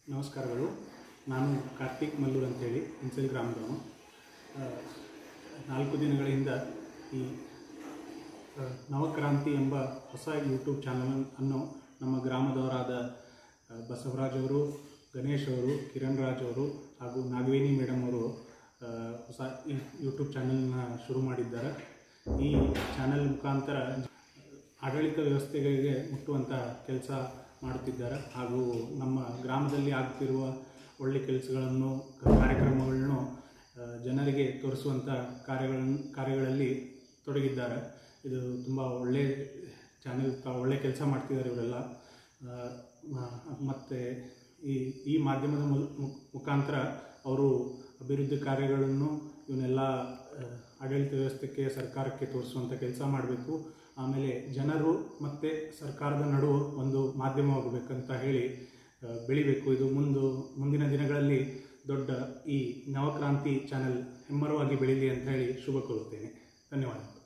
ನಮಸ್ಕಾರಗಳು ನಾನು ಕಾರ್ತಿಕ್ ಮಲ್ಲೂರ್ ಅಂತೇಳಿ ಇನ್ಸಲ್ ಗ್ರಾಮದವನು ಆ, ನಾಲ್ಕು ದಿನಗಳಿಂದ ಈ ಆ, ನವಕ್ರಾಂತಿ ಎಂಬ ಹೊಸ ಯೂಟ್ಯೂಬ್ ಚಾನಲ್ ಅನ್ನು ನಮ್ಮ ಗ್ರಾಮದವರಾದ ಆ, ಬಸವರಾಜ್ ಅವರು ಗಣೇಶ್ ಅವರು ಕಿರಣ್ ರಾಜ್ ಅವರು ಹಾಗೂ ನಾಗವೇಣಿ ಮೇಡಮ್ ಅವರು ಆ, ಹೊಸ ಈ ಯೂಟ್ಯೂಬ್ ಚಾನಲ್ನ ಶುರು ಮಾಡಿದ್ದಾರೆ ಈ ಚಾನಲ್ ಮುಖಾಂತರ ಆಡಳಿತ ವ್ಯವಸ್ಥೆಗಳಿಗೆ ಮುಟ್ಟುವಂಥ ಕೆಲಸ ಮಾಡುತ್ತಿದ್ದಾರೆ ಹಾಗೂ ನಮ್ಮ ಗ್ರಾಮದಲ್ಲಿ ಆಗ್ತಿರುವ ಒಳ್ಳೆ ಕೆಲಸಗಳನ್ನು ಕಾರ್ಯಕ್ರಮಗಳನ್ನು ಆ, ಜನರಿಗೆ ತೋರಿಸುವಂಥ ಕಾರ್ಯಗಳನ್ನು ಕಾರ್ಯಗಳಲ್ಲಿ ತೊಡಗಿದ್ದಾರೆ ಇದು ತುಂಬ ಒಳ್ಳೆ ಚಾನೆಲ್ ಒಳ್ಳೆ ಕೆಲಸ ಮಾಡ್ತಿದ್ದಾರೆ ಇವರೆಲ್ಲ ಆ, ಮ- ಮತ್ತು ಈ ಈ ಮಾಧ್ಯಮದ ಮುಲ್- ಮುಖ- ಮುಖಾಂತರ ಅವರು ಅಭಿವೃದ್ಧಿ ಕಾರ್ಯಗಳನ್ನು ಇವನ್ನೆಲ್ಲ ಆ, ಆಡಳಿತ ವ್ಯವಸ್ಥೆಗೆ ಸರ್ಕಾರಕ್ಕೆ ತೋರಿಸುವಂಥ ಕೆಲಸ ಮಾಡಬೇಕು ಆಮೇಲೆ ಜನರು ಮತ್ತು ಸರ್ಕಾರದ ನಡುವೆ ಒಂದು ಮಾಧ್ಯಮವಾಗಬೇಕಂತ ಹೇಳಿ ಆ, ಬೆಳಿಬೇಕು ಇದು ಮುಂದು ಮುಂದಿನ ದಿನಗಳಲ್ಲಿ ದೊಡ್ಡ ಈ ನವಕ್ರಾಂತಿ ಚಾನೆಲ್ ಹೆಮ್ಮರವಾಗಿ ಬೆಳೀಲಿ ಅಂತ ಹೇಳಿ ಶುಭ ಕೋರುತ್ತೇನೆ ಧನ್ಯವಾದ